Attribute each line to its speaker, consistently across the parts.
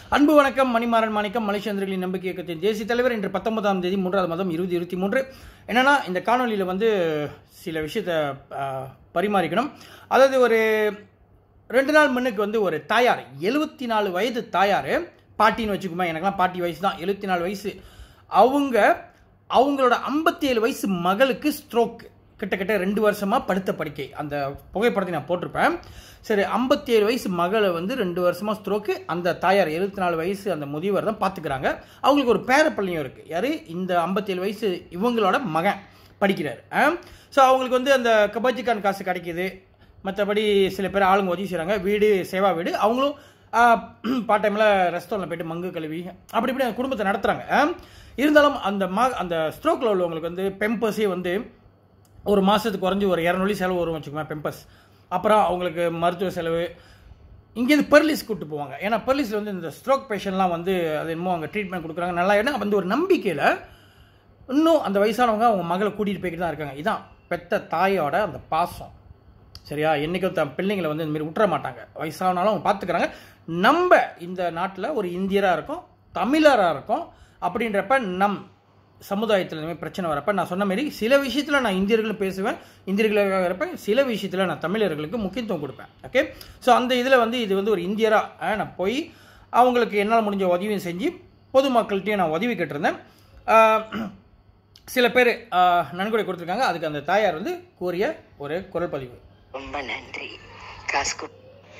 Speaker 1: அன்பு வணக்கம் மணிமாறன் மாணிக்கம் மலேசியந்திரர்களின் நம்பிக்கை இயக்கத்தின் தேசிய தலைவர் இன்று பத்தொன்பதாம் தேதி மூன்றாவது மாதம் இருபது இருபத்தி மூன்று என்னன்னா இந்த காணொலியில் வந்து சில விஷயத்தை ஆ, பரிமாறிக்கணும் அதாவது ஒரு ரெண்டு நாள் முன்னுக்கு வந்து ஒரு தாயார் எழுபத்தி நாலு வயது தாயார் பாட்டின்னு வச்சுக்கோமே எனக்கெல்லாம் பாட்டி வயசு தான் எழுபத்தி நாலு வயசு அவங்க அவங்களோட ஐம்பத்தி ஏழு வயசு மகளுக்கு ஸ்ட்ரோக் கிட்டத்தட்ட ரெண்டு வருஷமாக படுத்த படுக்கை அந்த புகைப்படத்தை நான் போட்டிருப்பேன் சரி ஐம்பத்தி ஏழு வயசு மகளை வந்து ரெண்டு வருஷமாக ஸ்ட்ரோக்கு அந்த தாயார் எழுபத்தி நாலு வயசு அந்த முதியவர் தான் பார்த்துக்கிறாங்க அவங்களுக்கு ஒரு பேரப்பிள்ளையும் இருக்குது யார் இந்த ஐம்பத்தி ஏழு வயசு இவங்களோட மகன் படிக்கிறார் ஸோ அவங்களுக்கு வந்து அந்த கபாஜிகான் காசு கிடைக்கிது மற்றபடி சில பேர் ஆளுங்க உதவி செய்கிறாங்க வீடு சேவா வீடு அவங்களும் பார்ட் டைமில் ரெஸ்டாரண்ட்டில் போயிட்டு மங்கு கழுவி அப்படி இப்படி அந்த குடும்பத்தை நடத்துகிறாங்க இருந்தாலும் அந்த மா அந்த ஸ்ட்ரோக்கில் உள்ளவங்களுக்கு வந்து பெம்பர்ஸே வந்து ஒரு மாதத்துக்கு குறைஞ்சி ஒரு இரநூறு செலவு வரும் வச்சுக்கோங்க பெம்பர்ஸ் அப்புறம் அவங்களுக்கு மருத்துவ செலவு இங்கேருந்து பெர்லிஸ் கூப்பிட்டு போவாங்க ஏன்னா பெர்லிஸில் வந்து இந்த ஸ்ட்ரோக் பேஷண்ட்லாம் வந்து அது என்னமோ அவங்க ட்ரீட்மெண்ட் கொடுக்குறாங்க நல்லா ஏன்னா வந்து ஒரு நம்பிக்கையில் இன்னும் அந்த வயசானவங்க அவங்க மகளை கூட்டிகிட்டு போய்கிட்டு தான் இருக்காங்க இதான் பெத்த தாயோட அந்த பாசம் சரியா என்றைக்கும் த பிள்ளைங்களை வந்து இந்த மாதிரி விட்டுற மாட்டாங்க வயசானாலும் அவங்க பார்த்துக்கிறாங்க நம்ம இந்த நாட்டில் ஒரு இந்தியராக இருக்கோம் தமிழராக இருக்கோம் அப்படின்றப்ப நம் சமுதாயத்தில் இந்த மாதிரி பிரச்சனை வரப்ப நான் சொன்ன மாதிரி சில விஷயத்தில் நான் இந்தியர்களும் பேசுவேன் இந்தியர்களாக இருப்பேன் சில விஷயத்தில் நான் தமிழர்களுக்கு முக்கியத்துவம் கொடுப்பேன் ஓகே ஸோ அந்த இதில் வந்து இது வந்து ஒரு இந்தியராக நான் போய் அவங்களுக்கு என்னால் முடிஞ்ச உதவியும் செஞ்சு பொதுமக்கள்கிட்டையும் நான் உதவி கேட்டிருந்தேன் ஆஹ், சில பேர் நன்கொடை கொடுத்துருக்காங்க அதுக்கு அந்த தாயார் வந்து கூறிய ஒரு குரல் பதிவு
Speaker 2: ரொம்ப நன்றி காசு கொடு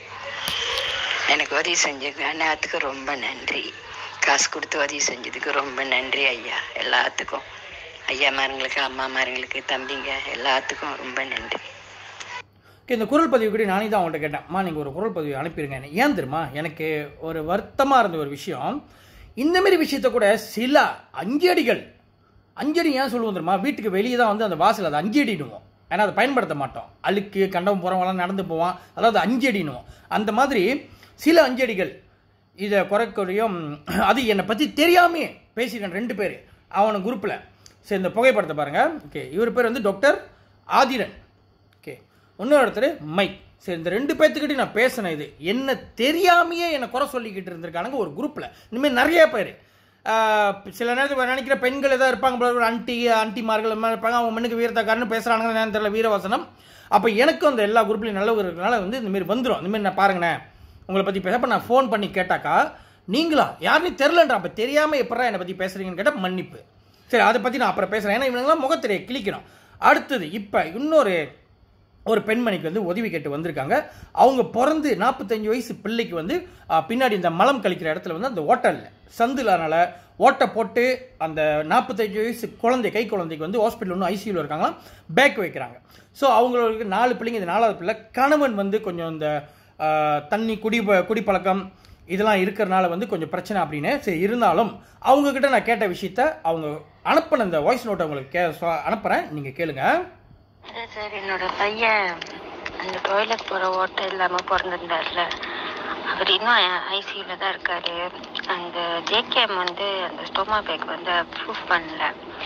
Speaker 2: எனக்கு உதவி செஞ்சது அண்ணாத்துக்கு ரொம்ப நன்றி காசு கொடுத்து உதவி செஞ்சதுக்கு ரொம்ப நன்றி ஐயா எல்லாத்துக்கும் ஐயா மாருங்களுக்கு அம்மா மாருங்களுக்கு தம்பிங்க எல்லாத்துக்கும் ரொம்ப நன்றி
Speaker 1: ஓகே இந்த குரல் பதிவு கூட நானே தான் அவங்கள்ட்ட கேட்டேன் அம்மா நீங்கள் ஒரு குரல் பதிவு அனுப்பிடுங்க ஏன் தெரியுமா எனக்கு ஒரு வருத்தமாக இருந்த ஒரு விஷயம் இந்த மாதிரி விஷயத்த கூட சில அஞ்சடிகள் அஞ்சடி ஏன் சொல்லுவோம் தெரியுமா வீட்டுக்கு வெளியே தான் வந்து அந்த வாசல் அதை அஞ்சடிடுவோம் ஏன்னா அதை பயன்படுத்த மாட்டோம் அழுக்கு கண்டவன் போகிறவங்களாம் நடந்து போவான் அதாவது அஞ்சடினுவோம் அந்த மாதிரி சில அஞ்சடிகள் இதை குறைக்கூடியும் அது என்னை பற்றி தெரியாமே பேசியிருக்கேன் ரெண்டு பேர் அவன குரூப்பில் சரி இந்த புகைப்படத்தை பாருங்கள் ஓகே இவர் பேர் வந்து டாக்டர் ஆதிரன் ஓகே இன்னொரு ஒருத்தர் மைக் சரி இந்த ரெண்டு பேர்த்துக்கிட்டையும் நான் பேசினேன் இது என்ன தெரியாமையே என்னை குறை சொல்லிக்கிட்டு இருந்திருக்கானுங்க ஒரு குரூப்பில் இனிமேல் நிறைய பேர் சில நேரத்தில் நினைக்கிற பெண்கள் ஏதாவது இருப்பாங்க போல ஒரு அன்டி அன்டிமார்கள் இந்த மாதிரி இருப்பாங்க அவங்க மண்ணுக்கு வீரத்தக்காரன்னு பேசுகிறாங்க என்னன்னு தெரியல வீரவசனம் அப்போ எனக்கும் அந்த எல்லா குரூப்லையும் நல்லவர் இருக்கிறனால வந்து இந்த மாதிரி வந்துடும் இந்த மாதிரி நான் பாருங்கண்ணே உங்களை பற்றி பேச அப்போ நான் ஃபோன் பண்ணி கேட்டாக்கா நீங்களா யாருன்னு தெரிலன்ற அப்போ தெரியாமல் எப்படா என்னை பற்றி பேசுகிறீங்கன்னு கேட்டால் மன்னிப்பு சரி அதை பற்றி நான் அப்புறம் பேசுகிறேன் ஏன்னா இவங்கெல்லாம் முகத்திரையை கிளிக்கணும் அடுத்தது இப்போ இன்னொரு ஒரு பெண்மணிக்கு வந்து உதவி கேட்டு வந்திருக்காங்க அவங்க பிறந்து நாற்பத்தஞ்சு வயசு பிள்ளைக்கு வந்து ஆ, பின்னாடி இந்த மலம் கழிக்கிற இடத்துல வந்து அந்த ஓட்டல் சந்துலனால ஓட்டை போட்டு அந்த நாற்பத்தஞ்சு வயசு குழந்தை கை குழந்தைக்கு வந்து ஹாஸ்பிட்டல் ஒன்று ஐசியூவில் இருக்காங்களாம் பேக் வைக்கிறாங்க ஸோ அவங்களுக்கு நாலு பிள்ளைங்க இந்த நாலாவது பிள்ளை கணவன் வந்து கொஞ்சம் இந்த ஆ, தண்ணி குடி குடிப்பழக்கம் இதெல்லாம் இருக்கிறனால வந்து கொஞ்சம் பிரச்சனை அப்படின்னு சரி இருந்தாலும் அவங்க கிட்ட நான் கேட்ட விஷயத்த அவங்க அனுப்பின இந்த வாய்ஸ் நோட் அவங்களுக்கு கே சொ- அனுப்புறேன் நீங்கள் கேளுங்க
Speaker 3: சார் சார் என்னோட பையன் அந்த டாய்லெட் போகிற ஓட்டை இல்லாமல் பிறந்திருந்தார்ல அவர் இன்னும் ஐசியூவில் தான் இருக்காரு அந்த ஜேகேஎம் வந்து அந்த ஸ்டோமா பேக் வந்து அப்ரூவ் பண்ணல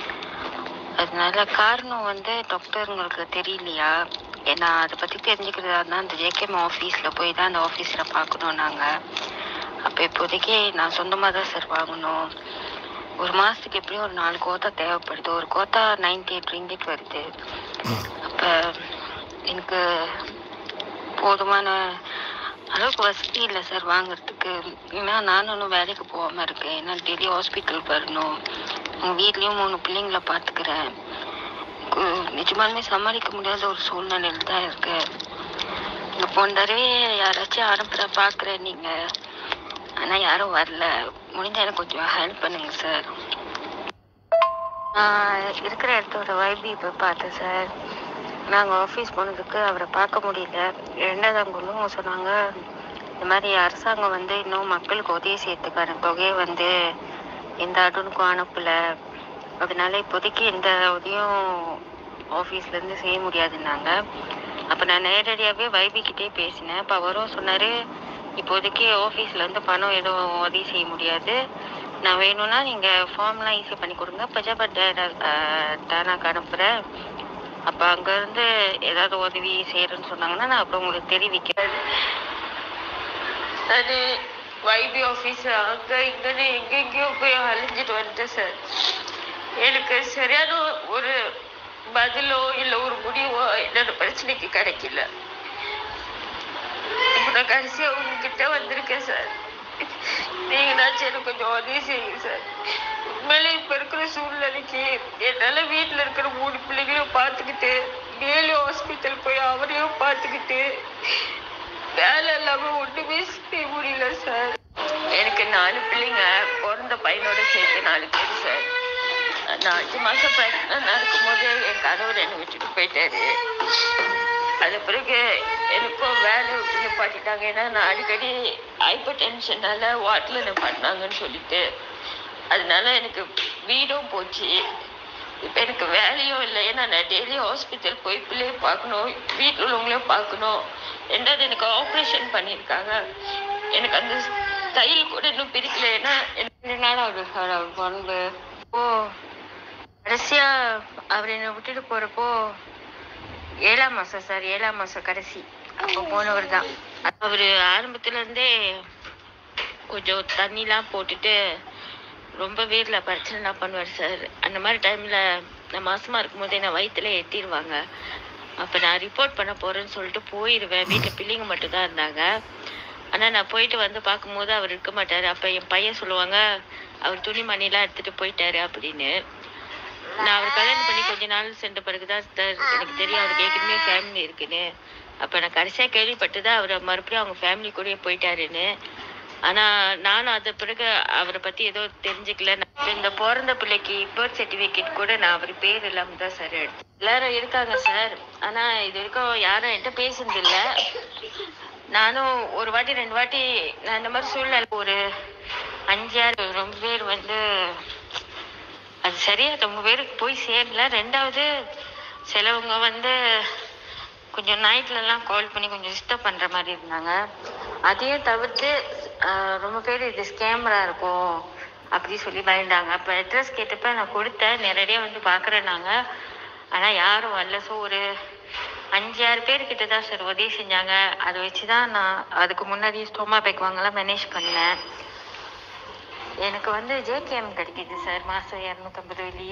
Speaker 3: அதனால காரணம் வந்து டாக்டருங்களுக்கு தெரியலையா ஏன்னா அதை பற்றி தெரிஞ்சுக்கிறதா இருந்தால் அந்த ஜேகேஎம் ஆஃபீஸில் போய் தான் அந்த ஆஃபீஸில் பார்க்கணும் நாங்கள் அப்போ இப்போதைக்கு நான் சொந்தமாக தான் சார் வாங்கணும் ஒரு மாதத்துக்கு எப்படியும் ஒரு நாலு கோத்தா தேவைப்படுது ஒரு கோத்தா நைன்டி எயிட் ரிங்கிட் வருது அப்போ எனக்கு போதுமான அளவுக்கு வசதி இல்லை சார் வாங்குறதுக்கு ஏன்னா நானும் இன்னும் வேலைக்கு போகாமல் இருக்கேன் ஏன்னா டெய்லி ஹாஸ்பிட்டல் வரணும் எங்கள் வீட்லேயும் மூணு பிள்ளைங்கள பார்த்துக்கிறேன் நிஜமாலுமே சமாளிக்க முடியாத ஒரு சூழ்நிலையில் தான் இருக்கேன் இந்த போன தடவை யாராச்சும் அனுப்புகிற பார்க்குறேன் நீங்கள் ஆனால் யாரும் வரல முடிஞ்ச எனக்கு கொஞ்சம் ஹெல்ப் பண்ணுங்க சார் நான் இருக்கிற இடத்தோட வைபி இப்போ பார்த்தேன் சார் நாங்கள் ஆஃபீஸ் போனதுக்கு அவரை பார்க்க முடியல ரெண்டாவது அங்குள்ளும் சொன்னாங்க இந்த மாதிரி அரசாங்கம் வந்து இன்னும் மக்களுக்கு உதவி செய்யறதுக்கான தொகையை வந்து எந்த அடனுக்கும் அனுப்பலை அதனால இப்போதைக்கு எந்த உதவியும் ஆஃபீஸ்லேருந்து செய்ய முடியாதுன்னாங்க அப்போ நான் நேரடியாகவே வைபிக்கிட்டே பேசினேன் அப்போ அவரும் சொன்னார் இப்போதைக்கு ஆஃபீஸில் வந்து பணம் எதுவும் உதவி செய்ய முடியாது நான் வேணும்னா நீங்கள் ஃபார்ம்லாம் ஈஸி பண்ணி கொடுங்க பஜாபட் டேனாக்கு அனுப்புகிறேன் அப்போ அங்கேருந்து ஏதாவது உதவி செய்கிறேன்னு சொன்னாங்கன்னா நான் அப்புறம் உங்களுக்கு தெரிவிக்கிறேன் அது வைபி ஆஃபீஸ் அங்கே இங்கன்னு எங்கெங்கேயோ போய் அலைஞ்சிட்டு வந்துட்டேன் சார் எனக்கு சரியான ஒரு பதிலோ இல்லை ஒரு முடிவோ என்னோட பிரச்சனைக்கு கிடைக்கல இப்போ நான் கடைசியாக உங்ககிட்ட வந்திருக்கேன் சார் நீங்களாச்சும் எனக்கு கொஞ்சம் உதவி செய்யுங்க சார் உண்மையிலே இப்போ இருக்கிற சூழ்நிலைக்கு என்னால் வீட்டில் இருக்கிற மூணு பிள்ளைங்களையும் பார்த்துக்கிட்டு டெய்லி ஹாஸ்பிட்டல் போய் அவரையும் பார்த்துக்கிட்டு வேலை இல்லாமல் ஒன்றுமே செய்ய முடியல சார் எனக்கு நாலு பிள்ளைங்க பிறந்த பையனோட சேர்த்து நாலு பேர் சார் நான் அஞ்சு மாசம் பிரெக்னண்டா இருக்கும்போது என் கணவர் என்னை விட்டுட்டு போயிட்டாரு அது பிறகு எனக்கும் வேலை விட்டு நிப்பாட்டிட்டாங்க ஏன்னா நான் அடிக்கடி ஹைப்பர் டென்ஷனால வாட்டில் நிப்பாட்டினாங்கன்னு சொல்லிட்டு அதனால எனக்கு வீடும் போச்சு இப்போ எனக்கு வேலையும் இல்லை ஏன்னா நான் டெய்லி ஹாஸ்பிட்டல் போய் பிள்ளைய பார்க்கணும் வீட்டில் உள்ளவங்களையும் பார்க்கணும் ரெண்டாவது எனக்கு ஆப்ரேஷன் பண்ணியிருக்காங்க எனக்கு அந்த தையல் கூட இன்னும் பிரிக்கல ஏன்னா எனக்கு ரெண்டு நாள் ஆகுது சார் அவர் பிறந்து ஓ கடைசியா அவர் என்னை விட்டுட்டு போறப்போ ஏழாம் மாசம் சார் ஏழாம் மாசம் கடைசி அப்போ போனவர் தான் அவரு ஆரம்பத்துல இருந்தே கொஞ்சம் தண்ணிலாம் போட்டுட்டு ரொம்ப வீர்ல பிரச்சனைலாம் பண்ணுவார் சார் அந்த மாதிரி டைம்ல நான் மாசமா இருக்கும்போதே நான் வயித்துல எட்டிடுவாங்க அப்ப நான் ரிப்போர்ட் பண்ண போறேன்னு சொல்லிட்டு போயிடுவேன் வீட்டுல பிள்ளைங்க மட்டும் தான் இருந்தாங்க ஆனா நான் போயிட்டு வந்து பார்க்கும்போது அவர் இருக்க மாட்டாரு அப்ப என் பையன் சொல்லுவாங்க அவர் துணிமணிலாம் எடுத்துட்டு போயிட்டாரு அப்படின்னு நான் அவர் கல்யாணம் பண்ணி கொஞ்ச நாள் சென்ற பிறகுதான் சார் எனக்கு தெரியும் அவருக்கு ஏற்கனவே ஃபேமிலி இருக்குன்னு அப்ப நான் கடைசியா கேள்விப்பட்டுதான் அவர் மறுபடியும் அவங்க ஃபேமிலி கூடயே போயிட்டாருன்னு ஆனா நானும் அது பிறகு அவரை பத்தி ஏதோ தெரிஞ்சுக்கல நான் இந்த பிறந்த பிள்ளைக்கு பர்த் சர்டிபிகேட் கூட நான் அவர் பேர் இல்லாம தான் சார் எடுத்தேன் எல்லாரும் இருக்காங்க சார் ஆனா இது வரைக்கும் யாரும் என்கிட்ட பேசுனது இல்ல நானும் ஒரு வாட்டி ரெண்டு வாட்டி நான் இந்த மாதிரி சூழ்நிலை ஒரு அஞ்சு ஆறு ரொம்ப பேர் வந்து அது சரியா ரொம்ப பேருக்கு போய் சேரல ரெண்டாவது சிலவங்க வந்து கொஞ்சம் நைட்ல எல்லாம் கால் பண்ணி கொஞ்சம் டிஸ்டர்ப் பண்ற மாதிரி இருந்தாங்க அதையும் தவிர்த்து ஆஹ், ரொம்ப பேர் இது ஸ்கேமரா இருக்கும் அப்படி சொல்லி பயந்தாங்க அப்ப அட்ரஸ் கேட்டப்ப நான் கொடுத்தேன் நேரடியா வந்து பாக்குறேன்னாங்க ஆனா யாரும் வரல ஸோ ஒரு அஞ்சு ஆறு பேர் கிட்ட தான் சார் உதவி செஞ்சாங்க அதை வச்சுதான் நான் அதுக்கு முன்னாடி ஸ்டோமா பேக் வாங்கலாம் மேனேஜ் பண்ணேன் எனக்கு வந்து ஜேகேஎம் கிடைக்குது சார் மாசம் இரநூத்தம்பது வெள்ளி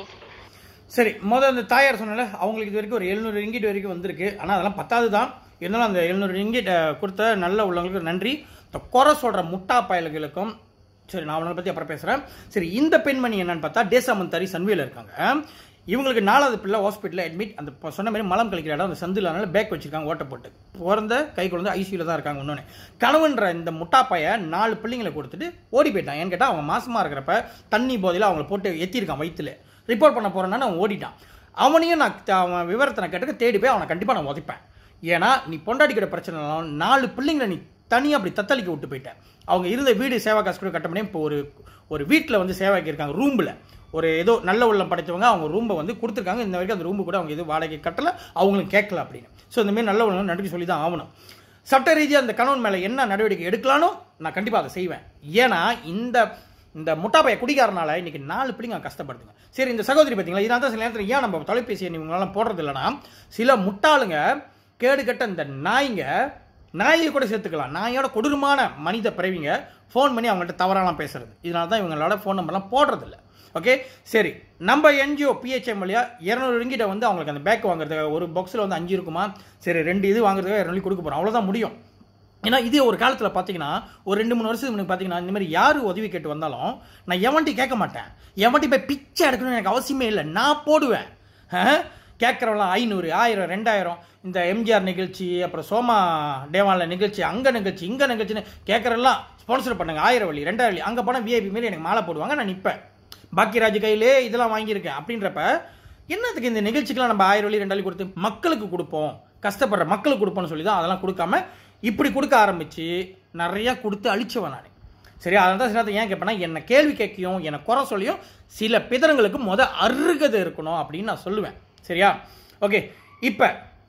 Speaker 1: சரி முதல் அந்த தாயார் சொன்னல அவங்களுக்கு இது வரைக்கும் ஒரு எழுநூறு ரிங்கிட் வரைக்கும் வந்திருக்கு ஆனால் அதெல்லாம் பத்தாது தான் இருந்தாலும் அந்த எழுநூறு ரிங்கிட் கொடுத்த நல்ல உள்ளவங்களுக்கு நன்றி இந்த குறை சொல்கிற முட்டா பயல்களுக்கும் சரி நான் அவனை பற்றி அப்புறம் பேசுகிறேன் சரி இந்த பெண்மணி என்னன்னு பார்த்தா டேசாமந்தாரி சன்வேல இருக்காங்க இவங்களுக்கு நாலாவது பிள்ளை ஹாஸ்பிட்டலில் அட்மிட் அந்த இப்ப சொன்ன மாதிரி மலம் கழிக்கிற இடம் அந்த சந்திலானால பேக் வச்சிருக்காங்க ஓட்ட போட்டு பிறந்த கை குழந்தை ஐசியூவில் தான் இருக்காங்க இன்னொன்று கணவன்ற இந்த முட்டாப்பைய நாலு பிள்ளைங்களை கொடுத்துட்டு ஓடி போயிட்டான் ஏன்னு கேட்டால் அவன் மாசமாக இருக்கிறப்ப தண்ணி போதையில் அவங்கள போட்டு எத்திருக்கான் வயிற்றுல ரிப்போர்ட் பண்ண போறேன்னா அவன் ஓடிட்டான் அவனையும் நான் த- அவன் விவரத்தை நான் கேட்டுக்க தேடி போய் அவனை கண்டிப்பாக நான் உதைப்பேன் ஏன்னா நீ பொண்டாடிக்கிற பிரச்சனை நாலு பிள்ளைங்களை நீ தனியாக அப்படி தத்தளிக்க விட்டு போயிட்டேன் அவங்க இருந்த வீடு சேவா காசு கூட கட்ட முடியும் இப்போ ஒரு ஒரு வீட்டில் வந்து சேவாக்கி இருக்காங்க ரூமில் ஒரு ஏதோ நல்ல உள்ளம் படைத்தவங்க அவங்க ரூமை வந்து கொடுத்துருக்காங்க இந்த வரைக்கும் அந்த ரூமு கூட அவங்க எதுவும் வாடகை கட்டல அவங்களும் கேட்கல அப்படின்னு ஸோ இந்த மாதிரி நல்ல உள்ளம் நன்றி சொல்லி தான் ஆகணும் சட்ட ரீதியாக அந்த கணவன் மேலே என்ன நடவடிக்கை எடுக்கலானோ நான் கண்டிப்பாக அதை செய்வேன் ஏன்னா இந்த இந்த முட்டாப்பைய குடிகாரனால இன்னைக்கு நாலு பிள்ளைங்க கஷ்டப்படுதுங்க சரி இந்த சகோதரி பார்த்தீங்களா இதனால தான் சில நேரத்தில் ஏன் நம்ம தொலைபேசி எண் இவங்களாம் போடுறது இல்லைன்னா சில முட்டாளுங்க கேடு கட்ட இந்த நாய்ங்க நாயை கூட சேர்த்துக்கலாம் நாயோட கொடூரமான மனித பிறவிங்க ஃபோன் பண்ணி அவங்கள்ட்ட தவறாலாம் பேசுறது இதனால தான் இவங்களோட ஃபோன் நம்பர்லாம் போடுறதில்ல ஓகே சரி நம்ம என்ஜிஓ பிஹெச்எம் வழியா இரநூறு ரிங்கிட்ட வந்து அவங்களுக்கு அந்த பேக் வாங்குறதுக்கு ஒரு பாக்ஸில் வந்து அஞ்சு இருக்குமா சரி ரெண்டு இது வாங்குறதுக்கு இரநூறு கொடுக்க போகிறோம் அவ்வளோதான் முடியும் ஏன்னா இதே ஒரு காலத்தில் பார்த்தீங்கன்னா ஒரு ரெண்டு மூணு வருஷத்துக்கு முன்னாடி பார்த்தீங்கன்னா இந்த மாதிரி யார் உதவி கேட்டு வந்தாலும் நான் எவன்ட்டி கேட்க மாட்டேன் எவன்ட்டி போய் பிச்சை எடுக்கணும்னு எனக்கு அவசியமே இல்லை நான் போடுவேன் கேட்குறவங்களாம் ஐநூறு ஆயிரம் ரெண்டாயிரம் இந்த எம்ஜிஆர் நிகழ்ச்சி அப்புறம் சோமா டேவான்ல நிகழ்ச்சி அங்கே நிகழ்ச்சி இங்கே நிகழ்ச்சின்னு கேட்குறெல்லாம் ஸ்பான்சர் பண்ணுங்க ஆயிரம் வழி ரெண்டாயிரம் வழி அங்கே போனால் விஐபி மாரி எனக்கு மாலை போடுவாங்க நான் நிற்பேன் பாக்கியராஜ் கையிலே இதெல்லாம் வாங்கியிருக்கேன் அப்படின்றப்ப என்னத்துக்கு இந்த நிகழ்ச்சிக்கெல்லாம் நம்ம ஆயிரம் வழி ரெண்டாயிரம் கொடுத்து மக்களுக்கு கொடுப்போம் கஷ்டப்படுற மக்களுக்கு கொடுப்போம்னு சொல்லி தான் அதெல்லாம் கொடுக்காம இப்படி கொடுக்க ஆரம்பிச்சு நிறைய கொடுத்து அழிச்சவன் நான் சரி அதனால தான் சில ஏன் கேட்பேன்னா என்னை கேள்வி கேட்கியும் என்னை குறை சொல்லியும் சில பிதரங்களுக்கு முத அருகதை இருக்கணும் அப்படின்னு நான் சொல்லுவேன் சரியா ஓகே இப்போ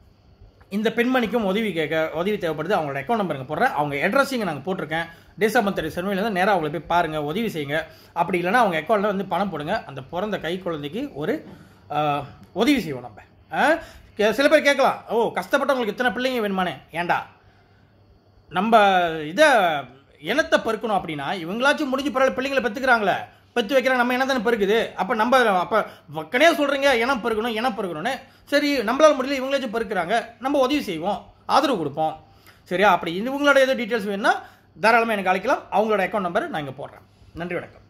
Speaker 1: இந்த பெண்மணிக்கும் உதவி கேட்க உதவி தேவைப்படுது அவங்களோட அக்கௌண்ட் நம்பருங்க போடுறேன் அவங்க அட்ரஸிங்க நாங்கள் போட்டிருக்கேன் தேசமந்தரி சர்வையிலேருந்து நேராக அவங்களை போய் பாருங்கள் உதவி செய்யுங்க அப்படி இல்லைன்னா அவங்க அக்கௌண்ட்டில் வந்து பணம் போடுங்க அந்த பிறந்த கை குழந்தைக்கு ஒரு ஆஹ், உதவி செய்வோம் நம்ம ஆ? கே- சில பேர் கேட்கலாம் ஓ கஷ்டப்பட்டவங்களுக்கு இத்தனை பிள்ளைங்க வேணுமானே ஏன்டா நம்ம இதை இனத்தை பெருக்கணும் அப்படின்னா இவங்களாச்சும் முடிஞ்சு பரவாயில்ல பிள்ளைங்களை பெற்றுக்கிறாங்களே பெற்று வைக்கிறாங்க நம்ம இனம் தானே பெருக்குது அப்போ நம்ம அப்போ வக்கனே சொல்கிறீங்க இனம் பெருக்கணும் இனம் பெருக்கணும்னு சரி நம்மளால முடியல இவங்களாச்சும் பெருக்குறாங்க நம்ம உதவி செய்வோம் ஆதரவு கொடுப்போம் சரியா அப்படி இவங்களோட ஏதோ டீட்டெயில்ஸ் வேணும்னா தாராளமாக எனக்கு அழைக்கலாம் அவங்களோட அக்கௌண்ட் நம்பர் நான் இங்கே போடுறேன் நன்றி வணக்கம்